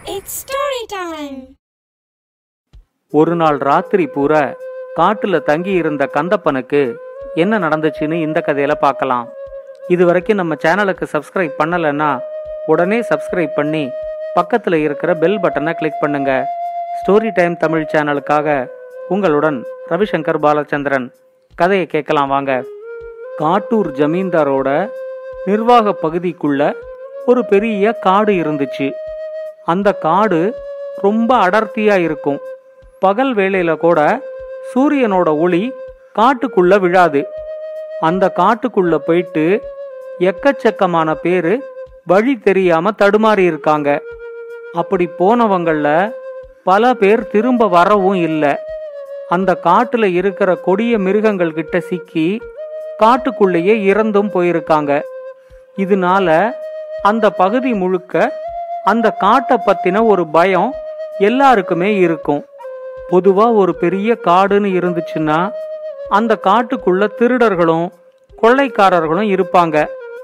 It's story time. ஒரு நாள் ராத்திரி பூரா காட்டுல தங்கி இருந்த கந்தப்பனுக்கு என்ன நடந்துச்சுன்னு இந்த கதையில பார்க்கலாம் இது வரைக்கும் நம்ம சேனலுக்கு சப்ஸ்கிரைப் பண்ணலைன்னா உடனே சப்ஸ்கிரைப் பண்ணி பக்கத்துல இருக்கிற பெல் பட்டனை கிளிக் பண்ணுங்க ஸ்டோரி டைம் தமிழ் சேனலுக்காக உங்களுடன் ரவிசங்கர் பாலச்சந்திரன் கதையை கேட்கலாம் வாங்க காட்டூர் ஜமீன்தாரோட நிர்வாக பகுதிக்குள்ள ஒரு பெரிய காடு இருந்துச்சு அந்த காடு ரொம்ப அடர்த்தியா இருக்கும் பகல் வேளையில கூட சூரியனோட ஒளி காட்டுக்குள்ள விழாது அந்த காட்டுக்குள்ள போயிட்டு எக்கச்சக்கமான பேரு வழி தெரியாம தடுமாறி இருக்காங்க அப்படி போனவங்கள பல பேர் திரும்ப வரவும் இல்லை அந்த காட்டுல இருக்கிற கொடிய மிருகங்கள் கிட்ட சிக்கி காட்டுக்குள்ளேயே இறந்தும் போயிருக்காங்க இதனால அந்த பகுதி முழுக்க அந்த காட்டை பத்தின ஒரு பயம் எல்லாருக்குமே இருக்கும் பொதுவா ஒரு பெரிய காடுன்னு இருந்துச்சுன்னா அந்த காட்டுக்குள்ள திருடர்களும் கொள்ளைக்காரர்களும் இருப்பாங்க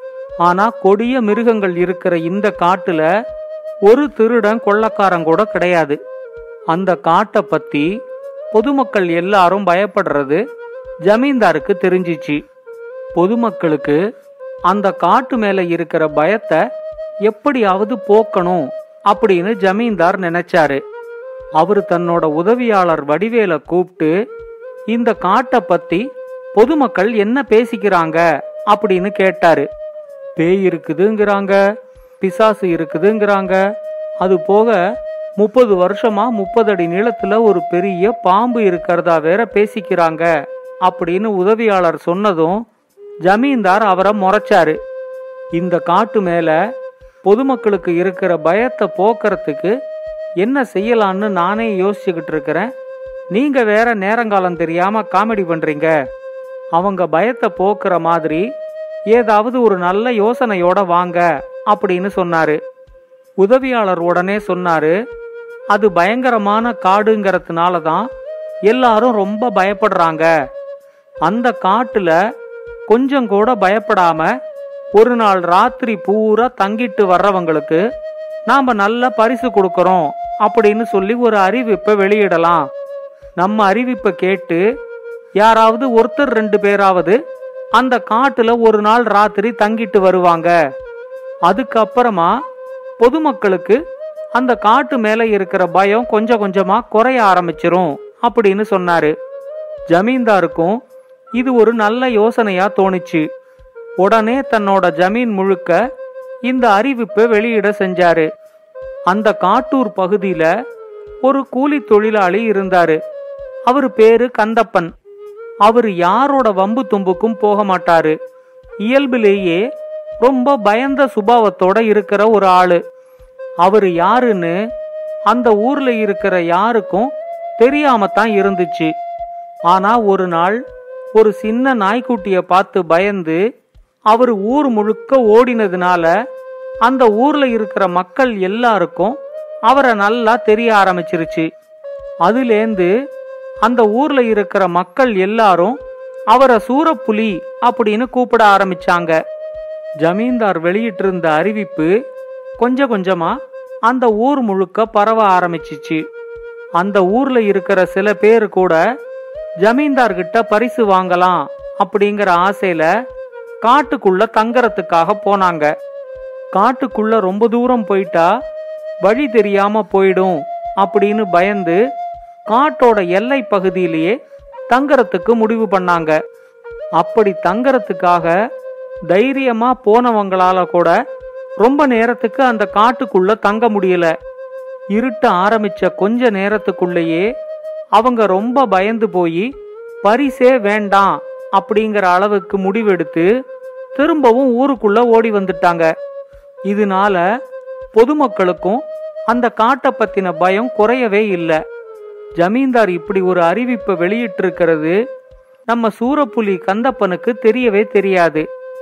ஆனா கொடிய மிருகங்கள் இருக்கிற இந்த காட்டுல ஒரு திருடன் கொள்ளைக்காரன் கூட கிடையாது அந்த காட்டை பத்தி பொதுமக்கள் எல்லாரும் பயப்படுறது ஜமீன்தாருக்கு தெரிஞ்சிச்சு பொதுமக்களுக்கு அந்த காட்டு மேல இருக்கிற பயத்தை எப்படியாவது போக்கணும் அப்படின்னு ஜமீன்தார் நினைச்சாரு அவரு தன்னோட உதவியாளர் வடிவேல கூப்பிட்டு இந்த காட்டை பத்தி பொதுமக்கள் என்ன பேசிக்கிறாங்க அப்படின்னு கேட்டாரு பேய் இருக்குதுங்கிறாங்க பிசாசு இருக்குதுங்கிறாங்க அது போக முப்பது வருஷமா முப்பது அடி நீளத்துல ஒரு பெரிய பாம்பு இருக்கிறதா வேற பேசிக்கிறாங்க அப்படின்னு உதவியாளர் சொன்னதும் ஜமீன்தார் அவரை முறைச்சாரு இந்த காட்டு மேல பொதுமக்களுக்கு இருக்கிற பயத்தை போக்குறதுக்கு என்ன செய்யலான்னு நானே யோசிச்சுக்கிட்டு இருக்கிறேன் நீங்க வேற நேரங்காலம் தெரியாம காமெடி பண்றீங்க அவங்க பயத்தை போக்குற மாதிரி ஏதாவது ஒரு நல்ல யோசனையோட வாங்க அப்படின்னு சொன்னாரு உதவியாளர் உடனே சொன்னாரு அது பயங்கரமான காடுங்கிறதுனால தான் எல்லாரும் ரொம்ப பயப்படுறாங்க அந்த காட்டுல கொஞ்சம் கூட பயப்படாம ஒரு நாள் ராத்திரி பூரா தங்கிட்டு வர்றவங்களுக்கு நாம நல்ல பரிசு கொடுக்கறோம் அப்படின்னு சொல்லி ஒரு அறிவிப்பை வெளியிடலாம் நம்ம அறிவிப்பை கேட்டு யாராவது ஒருத்தர் ரெண்டு பேராவது அந்த காட்டுல ஒரு நாள் ராத்திரி தங்கிட்டு வருவாங்க அதுக்கப்புறமா பொதுமக்களுக்கு அந்த காட்டு மேல இருக்கிற பயம் கொஞ்சம் கொஞ்சமா குறைய ஆரம்பிச்சிரும் அப்படின்னு சொன்னாரு ஜமீன்தாருக்கும் இது ஒரு நல்ல யோசனையா தோணுச்சு உடனே தன்னோட ஜமீன் முழுக்க இந்த அறிவிப்பை வெளியிட செஞ்சாரு அந்த காட்டூர் பகுதியில ஒரு கூலி தொழிலாளி இருந்தாரு அவர் பேரு கந்தப்பன் அவர் யாரோட வம்பு தும்புக்கும் போக மாட்டாரு இயல்பிலேயே ரொம்ப பயந்த சுபாவத்தோட இருக்கிற ஒரு ஆளு அவர் யாருன்னு அந்த ஊர்ல இருக்கிற யாருக்கும் தெரியாம தான் இருந்துச்சு ஆனா ஒரு நாள் ஒரு சின்ன நாய்க்குட்டிய பார்த்து பயந்து அவர் ஊர் முழுக்க ஓடினதுனால அந்த ஊர்ல இருக்கிற மக்கள் எல்லாருக்கும் அவரை நல்லா தெரிய ஆரம்பிச்சிருச்சு அதுலேந்து அந்த ஊர்ல இருக்கிற மக்கள் எல்லாரும் அவரை சூரப்புலி அப்படின்னு கூப்பிட ஆரம்பிச்சாங்க ஜமீன்தார் வெளியிட்டிருந்த அறிவிப்பு கொஞ்சம் கொஞ்சமா அந்த ஊர் முழுக்க பரவ ஆரம்பிச்சிச்சு அந்த ஊர்ல இருக்கிற சில பேர் கூட ஜமீன்தார் கிட்ட பரிசு வாங்கலாம் அப்படிங்கிற ஆசையில காட்டுக்குள்ள தங்கறதுக்காக போனாங்க காட்டுக்குள்ள ரொம்ப தூரம் போயிட்டா வழி தெரியாம போயிடும் அப்படின்னு பயந்து காட்டோட எல்லை பகுதியிலேயே தங்கறதுக்கு முடிவு பண்ணாங்க அப்படி தங்கறதுக்காக தைரியமா போனவங்களால கூட ரொம்ப நேரத்துக்கு அந்த காட்டுக்குள்ள தங்க முடியல இருட்ட ஆரம்பிச்ச கொஞ்ச நேரத்துக்குள்ளேயே அவங்க ரொம்ப பயந்து போய் பரிசே வேண்டாம் அப்படிங்கிற அளவுக்கு முடிவெடுத்து திரும்பவும் ஊருக்குள்ள ஓடி வந்துட்டாங்க இதனால பொதுமக்களுக்கும் அந்த காட்டை பத்தின பயம் குறையவே இல்லை ஜமீன்தார் இப்படி ஒரு அறிவிப்பை வெளியிட்டிருக்கிறது நம்ம சூரப்புலி கந்தப்பனுக்கு தெரியவே தெரியாது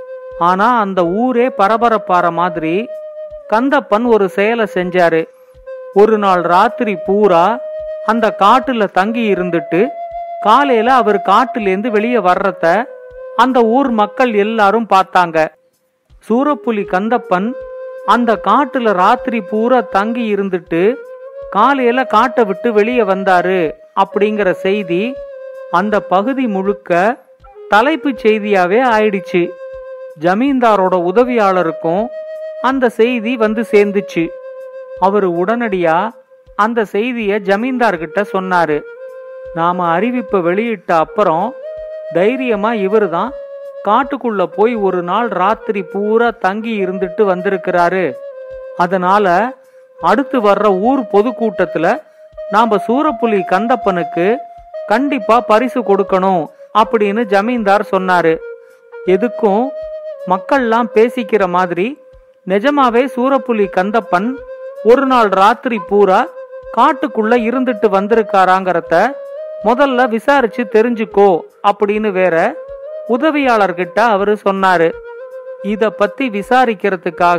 ஆனா அந்த ஊரே பரபரப்பாற மாதிரி கந்தப்பன் ஒரு செயலை செஞ்சாரு ஒரு நாள் ராத்திரி பூரா அந்த காட்டுல தங்கி இருந்துட்டு காலையில அவர் காட்டுலேருந்து வெளியே வர்றத அந்த ஊர் மக்கள் எல்லாரும் பார்த்தாங்க சூரப்புலி கந்தப்பன் அந்த காட்டுல ராத்திரி பூரா தங்கி இருந்துட்டு காலையில காட்டை விட்டு வெளியே வந்தாரு அப்படிங்கிற செய்தி அந்த பகுதி முழுக்க தலைப்பு செய்தியாவே ஆயிடுச்சு ஜமீன்தாரோட உதவியாளருக்கும் அந்த செய்தி வந்து சேர்ந்துச்சு அவர் உடனடியா அந்த செய்திய ஜமீன்தார்கிட்ட சொன்னாரு நாம அறிவிப்பை வெளியிட்ட அப்புறம் தைரியமா இவர்தான் காட்டுக்குள்ள போய் ஒரு நாள் ராத்திரி பூரா தங்கி இருந்துட்டு வந்திருக்கிறாரு அதனால அடுத்து வர்ற ஊர் பொதுக்கூட்டத்துல நாம சூரப்புலி கந்தப்பனுக்கு கண்டிப்பா பரிசு கொடுக்கணும் அப்படின்னு ஜமீன்தார் சொன்னாரு எதுக்கும் மக்கள்லாம் பேசிக்கிற மாதிரி நிஜமாவே சூரப்புலி கந்தப்பன் ஒரு நாள் ராத்திரி பூரா காட்டுக்குள்ள இருந்துட்டு வந்திருக்காராங்கிறத முதல்ல விசாரிச்சு தெரிஞ்சுக்கோ அப்படின்னு வேற உதவியாளர்கிட்ட அவரு சொன்னாரு இத பத்தி விசாரிக்கிறதுக்காக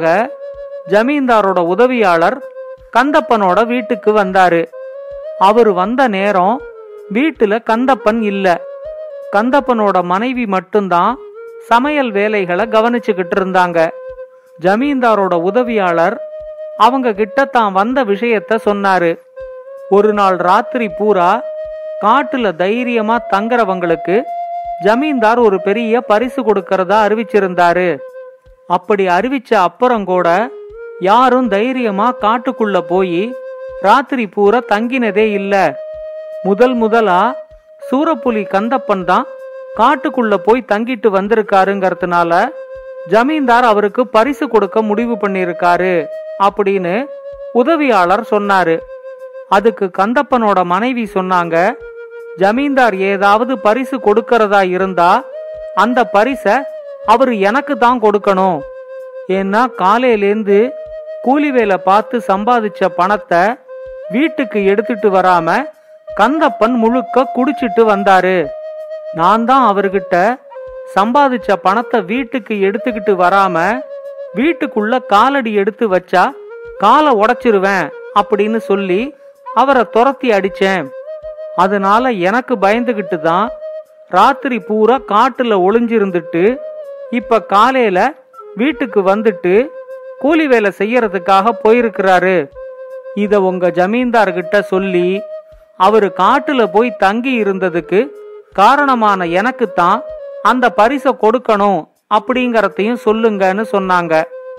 ஜமீன்தாரோட உதவியாளர் கந்தப்பனோட வீட்டுக்கு வந்தாரு அவரு வந்த நேரம் வீட்டுல கந்தப்பன் இல்ல கந்தப்பனோட மனைவி மட்டும்தான் சமையல் வேலைகளை கவனிச்சுக்கிட்டு இருந்தாங்க ஜமீன்தாரோட உதவியாளர் அவங்க கிட்ட தான் வந்த விஷயத்த சொன்னாரு ஒரு நாள் ராத்திரி பூரா காட்டுல தைரியமா தங்குறவங்களுக்கு ஜமீன்தார் ஒரு பெரிய பரிசு கொடுக்கறதா அறிவிச்சிருந்தாரு அப்படி அறிவிச்ச அப்புறம் கூட யாரும் தைரியமா காட்டுக்குள்ள போய் ராத்திரி பூரா தங்கினதே இல்ல முதல் முதலா சூரப்புலி கந்தப்பன் தான் காட்டுக்குள்ள போய் தங்கிட்டு வந்திருக்காருங்கிறதுனால ஜமீன்தார் அவருக்கு பரிசு கொடுக்க முடிவு பண்ணிருக்காரு அப்படின்னு உதவியாளர் சொன்னாரு அதுக்கு கந்தப்பனோட மனைவி சொன்னாங்க ஜமீன்தார் ஏதாவது பரிசு கொடுக்கறதா இருந்தா அந்த பரிச அவரு எனக்கு தான் கொடுக்கணும் ஏன்னா காலையிலேந்து கூலி வேலை பார்த்து சம்பாதிச்ச பணத்தை வீட்டுக்கு எடுத்துட்டு வராம கந்தப்பன் முழுக்க குடிச்சிட்டு வந்தாரு நான் தான் அவர்கிட்ட சம்பாதிச்ச பணத்தை வீட்டுக்கு எடுத்துக்கிட்டு வராம வீட்டுக்குள்ள காலடி எடுத்து வச்சா காலை உடைச்சிருவேன் அப்படின்னு சொல்லி அவரை துரத்தி அடிச்சேன் அதனால எனக்கு பயந்துகிட்டு தான் ராத்திரி பூரா காட்டுல ஒளிஞ்சிருந்துட்டு இப்ப காலையில வீட்டுக்கு வந்துட்டு கூலி வேலை செய்யறதுக்காக போயிருக்கிறாரு இத உங்க ஜமீன்தார்கிட்ட சொல்லி அவரு காட்டுல போய் தங்கி இருந்ததுக்கு காரணமான எனக்கு தான் அந்த பரிசை கொடுக்கணும் அப்படிங்கறதையும் சொல்லுங்கன்னு சொன்னாங்க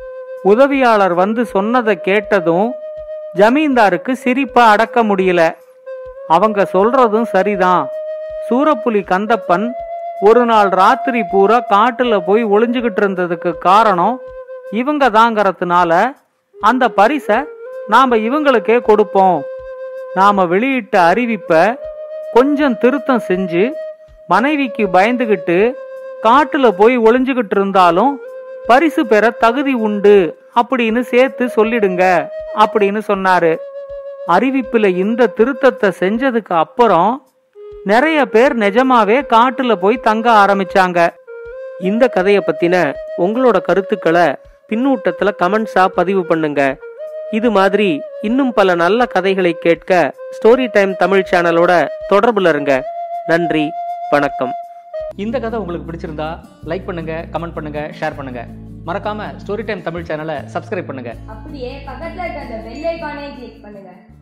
உதவியாளர் வந்து சொன்னதை கேட்டதும் ஜமீன்தாருக்கு சிரிப்பா அடக்க முடியல அவங்க சொல்றதும் சரிதான் சூரப்புலி கந்தப்பன் ஒரு நாள் ராத்திரி பூரா காட்டுல போய் ஒளிஞ்சுகிட்டு இருந்ததுக்கு காரணம் இவங்க தாங்கிறதுனால அந்த பரிச நாம இவங்களுக்கே கொடுப்போம் நாம வெளியிட்ட அறிவிப்ப கொஞ்சம் திருத்தம் செஞ்சு மனைவிக்கு பயந்துகிட்டு காட்டுல போய் ஒளிஞ்சுகிட்டு இருந்தாலும் பரிசு பெற தகுதி உண்டு அப்படின்னு சேர்த்து சொல்லிடுங்க அப்படின்னு சொன்னாரு அறிவிப்புல இந்த திருத்தத்தை செஞ்சதுக்கு அப்புறம் நிறைய பேர் நிஜமாவே காட்டுல போய் தங்க ஆரம்பிச்சாங்க இந்த கதைய பத்தின உங்களோட கருத்துக்களை பின்னூட்டத்துல கமெண்ட்ஸா பதிவு பண்ணுங்க இது மாதிரி இன்னும் பல நல்ல கதைகளை கேட்க ஸ்டோரி டைம் தமிழ் சேனலோட தொடர்புல இருங்க நன்றி வணக்கம் இந்த கதை உங்களுக்கு பிடிச்சிருந்தா லைக் பண்ணுங்க கமெண்ட் பண்ணுங்க ஷேர் பண்ணுங்க மறக்காம ஸ்டோரி டைம் தமிழ் சேனலை சப்ஸ்கிரைப் பண்ணுங்க அப்படியே பக்கத்துல இருக்க அந்த பெல் ஐகானையும் கிளிக் பண்ணுங்க